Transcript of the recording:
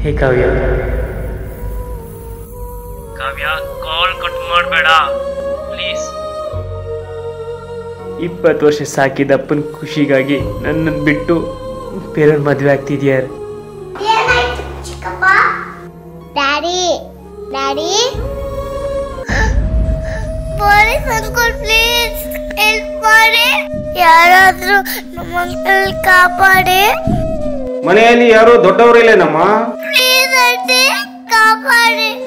ಹೇ ಕಾವ್ಯ ಕಾವ್ಯ call cut ಮಾಡಬೇಡ please ಇಪ್ಪತ್ತು ವರ್ಷ ಸಾಕಿದ ಅಪ್ಪನ ಖುಷಿಗಾಗಿ ನನ್ನನ್ನು ಬಿಟ್ಟು ಬೇರೆಯವ್ರ ಮದುವೆ ಆಗ್ತಿದ್ಯಾರ ಏನಾಯ್ತು ಚಿಕ್ಕಪ್ಪ daddy daddy police uncle please help ಮಾಡಿ ಯಾರಾದ್ರೂ ನಮ್ಮ ಅಂಕಲ್ ಕಾಪಾಡಿ ಮನೆಯಲ್ಲಿ ಯಾರು ದೊಡ್ಡವರಿಲ್ಲೇನಮ್ಮ ಪ್ಲೀಸ್ ಅಜ್ಜಿ ಕಾಪಾಡಿ